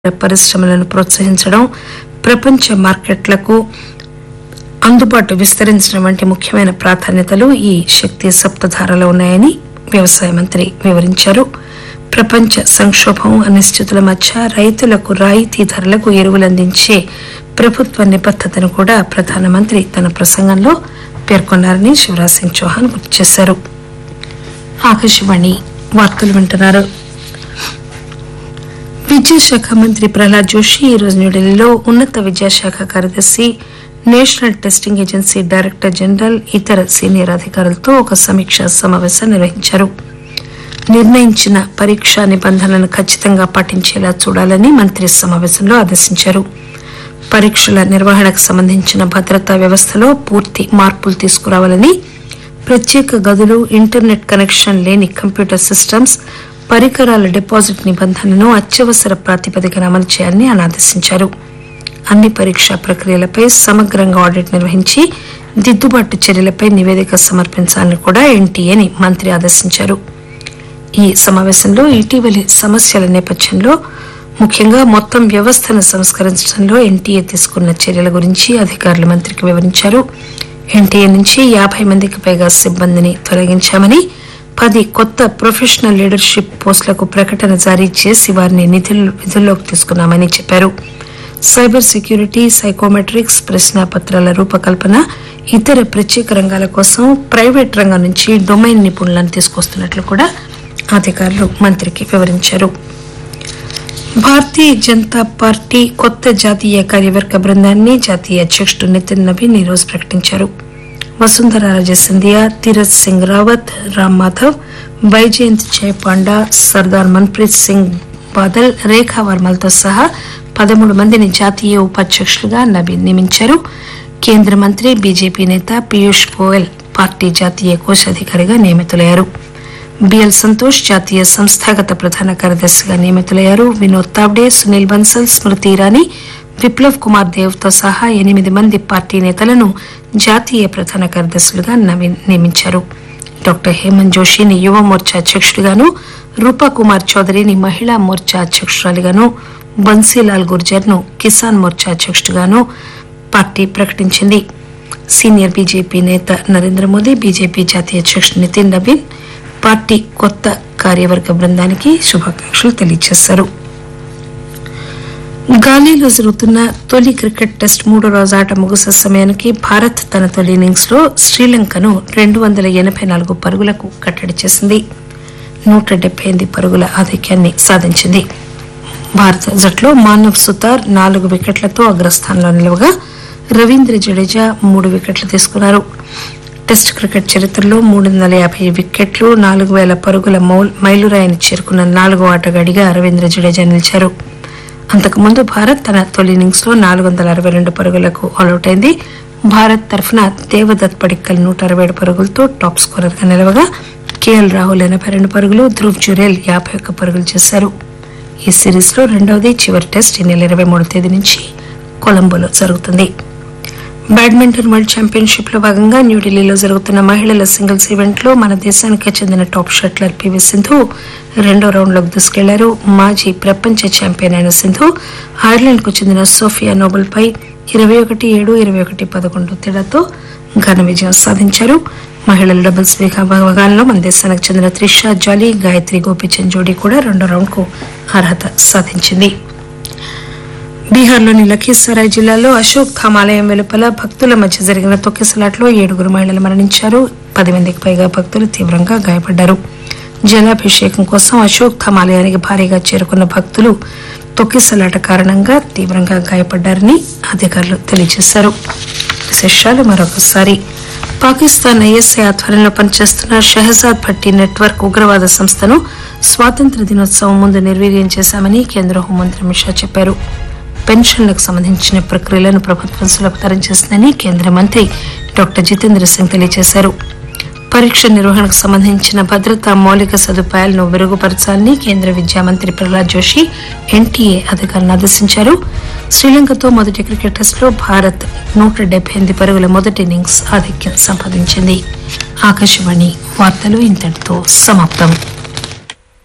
పరిశ్రమలను ప్రోత్సహించడం ప్రపంచ మార్కెట్లకు అందుబాటు విస్తరించడం వంటి ముఖ్యమైన ప్రాధాన్యతలు ఈ శక్తి సప్తధారలో ఉన్నాయని వ్యవసాయ మంత్రి వివరించారు ప్రపంచ సంక్షోభం అనిశ్చితుల మధ్య రైతులకు రాయితీ ధరలకు ఎరువులు అందించే ప్రభుత్వ నిబద్దతను కూడా ప్రధానమంత్రి తన ప్రసంగంలో పేర్కొన్నారని శివరాజ్ సింగ్ చౌహాన్ గుర్తు చేశారు ఆకాశవాణి వార్తలు వింటున్నారు విద్యాశాఖ మంత్రి ప్రహ్లాద్ జోషి ఈరోజు న్యూఢిల్లీలో ఉన్నత విద్యాశాఖ కార్యదర్శి national testing agency director general ఇతర సీనియర్ అధికారులతో ఒక సమీక్షా సమావేశం నిర్వహించారు నిర్ణయించిన పరీక్షా నిబంధనలను ఖచ్చితంగా పాటించేలా చూడాలని మంత్రి సమావేశంలో ఆదేశించారు పరీక్షల నిర్వహణకు సంబంధించిన భద్రతా వ్యవస్థలో పూర్తి మార్పులు తీసుకురావాలని ప్రత్యేక గదులు ఇంటర్నెట్ కనెక్షన్ లేని కంప్యూటర్ సిస్టమ్స్ పరికరాల డిపాజిట్ నిబంధనలను అత్యవసర ప్రాతిపదికన అమలు చేయాలని ఆయన ఆదేశించారు అన్ని పరీక్షా ప్రక్రియలపై సమగ్రంగా ఆడిట్ నిర్వహించి దిద్దుబాటు చర్యలపై నివేదిక సమర్పించాలని కూడా ఎన్టీఏని మంత్రి ఆదేశించారు ఈ సమావేశంలో ఇటీవలి సమస్యల నేపథ్యంలో ముఖ్యంగా మొత్తం వ్యవస్థను సంస్కరించడంలో ఎన్టీఏ తీసుకున్న చర్యల గురించి అధికారులు మంత్రికి వివరించారు ఎన్టీఏ నుంచి యాభై మందికి పైగా సిబ్బందిని తొలగించామని పది కొత్త ప్రొఫెషనల్ లీడర్షిప్ పోస్టులకు ప్రకటన జారీ చేసి వారిని నిధులు విధుల్లోకి తీసుకున్నామని చెప్పారు సైబర్ సెక్యూరిటీ సైకోమెట్రిక్స్ ప్రశ్నాపత్రాల రూపకల్పన ఇతర ప్రత్యేక రంగాల కోసం ప్రైవేట్ రంగం నుంచి డొమైన్ నిపుణులను తీసుకొస్తున్నట్లు కూడా అధికారులు మంత్రికి వివరించారు భారతీయ జనతా పార్టీ కొత్త జాతీయ కార్యవర్గ బృందాన్ని జాతీయ అధ్యక్షుడు నితిన్ నవీన్ ఈరోజు ప్రకటించారు వసుంధర రాజే సింధియా తీరత్ సింగ్ రావత్ రామ్ మాధవ్ బైజయంత్ జయ పాండా సర్దార్ మన్ప్రీత్ సింగ్ బాదల్ రేఖా వర్మలతో సహా పదమూడు మందిని జాతీయ ఉపాధ్యక్షులుగా నవీన్ నియమించారు కేంద్ర మంత్రి బీజేపీ నేత పీయూష్ గోయల్ పార్టీ జాతీయ కోశాధికారిగా నియమితులయ్యారు బిఎల్ సంతోష్ జాతీయ సంస్థాగత ప్రధాన కార్యదర్శిగా నియమితులయ్యారు వినోద్ తావ్డే సునీల్ బన్సల్ స్మృతి ఇరానీ విప్లవ్ కుమార్ దేవ్ తో సహా ఎనిమిది మంది పార్టీ నేతలను జాతీయ ప్రధాన కార్యదర్శులుగా నవీన్ నియమించారు డాక్టర్ హేమంత్ జోషిని యువ మోర్చా అధ్యక్షుడిగాను రూపా కుమార్ చౌదరిని మహిళా మోర్చా అధ్యక్షురాలిగాను బన్సీలాల్ గుర్జర్ ను కిసాన్ మోర్చా అధ్యక్షుడిగాను పార్టీ ప్రకటించింది సీనియర్ బీజేపీ నేత నరేంద్ర మోదీ బీజేపీ జాతీయ అధ్యక్షుడు నితిన్ నవీన్ పార్టీ కొత్త కార్యవర్గ బృందానికి శుభాకాంక్షలు తెలియజేశారు గాలిలో జరుగుతున్న తొలి క్రికెట్ టెస్ట్ మూడో రోజు ఆట ముగిసే సమయానికి భారత్ తన తొలి ఇన్నింగ్స్ లో శ్రీలంకను రెండు వందల ఎనభై నాలుగు పరుగులకు కట్టడి చేసింది నూట డెబ్బై ఎనిమిది పరుగుల ఆధిక్యాన్ని సాధించింది భారత జట్లో మానవ్ సుతార్ నాలుగు వికెట్లతో అగ్రస్థానంలో నిలవగా రవీంద్ర జడేజా మూడు వికెట్లు తీసుకున్నారు టెస్ట్ క్రికెట్ చరిత్రలో మూడు వందల యాభై వికెట్లు నాలుగు వేల పరుగుల మౌల్ మైలురాయిని చేరుకున్న నాలుగో ఆటగాడిగా రవీంద్ర జడేజా నిలిచారు అంతకుముందు భారత్ తన తొలి ఇన్నింగ్స్ లో నాలుగు వందల అరవై రెండు పరుగులకు ఆల్అౌట్ అయింది భారత్ తరఫున దేవదత్ పడిక్కల్ నూట అరవై ఏడు పరుగులతో టాప్ స్కోరర్ గా నిలవగా కేఎల్ రాహుల్ ఎనభై రెండు పరుగులు ధ్రువ్ జురేల్ యాభై ఒక్క పరుగులు చేశారు ఈ సిరీస్ లో రెండవది చివరి టెస్ట్ ఈ నెల ఇరవై మూడో తేదీ నుంచి కొలంబోలో జరుగుతుంది బ్యాడ్మింటన్ వరల్డ్ ఛాంపియన్షిప్ లో భాగంగా న్యూఢిల్లీలో జరుగుతున్న మహిళల సింగిల్స్ ఈవెంట్ లో మన దేశానికి చెందిన టాప్ షట్లర్ పివి సింధు రెండో రౌండ్ లోకి దూసుకెళ్లారు మాజీ ప్రపంచ ఛాంపియన్ అయిన సింధు ఐర్లాండ్ కు చెందిన సోఫియా నోబెల్ పై ఇరవై ఒకటి ఏడు ఇరవై ఒకటి పదకొండు తేడాతో ఘన విజయం సాధించారు మహిళల డబుల్స్ విభాగంలో మన దేశానికి చెందిన త్రిషా జాలీ గాయత్రి గోపిచంద్ జోడీ కూడా రెండో రౌండ్ కు అర్హత సాధించింది బీహార్లోని లఖీసరాయ్ జిల్లాలో అశోక్ ధామ్ ఆలయం వెలుపల భక్తుల మధ్య జరిగిన తొక్కిసలాట్లో ఏడుగురు మహిళలు మరణించారు పది మందికి పైగా భక్తులు తీవ్రంగా గాయపడ్డారు జలాభిషేకం కోసం అశోక్ ధామ్ ఆలయానికి భారీగా చేరుకున్న భక్తులు తొక్కిసలాట కారణంగా తీవ్రంగా గాయపడ్డారని అధికారులు తెలియజేశారు విశేషాలు మరొకసారి పాకిస్తాన్ ఐఎస్ఐ ఆధ్వర్యంలో పనిచేస్తున్న షెహజాద్ భట్టి నెట్వర్క్ ఉగ్రవాద సంస్థను స్వాతంత్ర దినోత్సవం ముందు నిర్వీర్యం చేశామని కేంద్ర హోంమంత్రి అమిత్ షా చెప్పారు పెన్షన్లకు సంబంధించిన ప్రక్రియలను ప్రభుత్వం సులభతరం చేసిందని కేంద్ర మంత్రి డాక్టర్ జితేంద్ర సింగ్ తెలియజేశారు పరీక్ష నిర్వహణకు సంబంధించిన భద్రతా మౌలిక సదుపాయాలను మెరుగుపరచాలని కేంద్ర విద్యా మంత్రి ప్రహ్లాద్ జోషి ఎన్టీఏ అధికారులను ఆదేశించారు శ్రీలంకతో మొదటి క్రికెట్ టెస్టులో భారత్ నూట డెబ్బై ఎనిమిది పరుగుల మొదటి ఇన్నింగ్స్ ఆధిక్యం సంపాదించింది ఆకాశవాణి వార్తలు ఇంతటితో సమాప్తం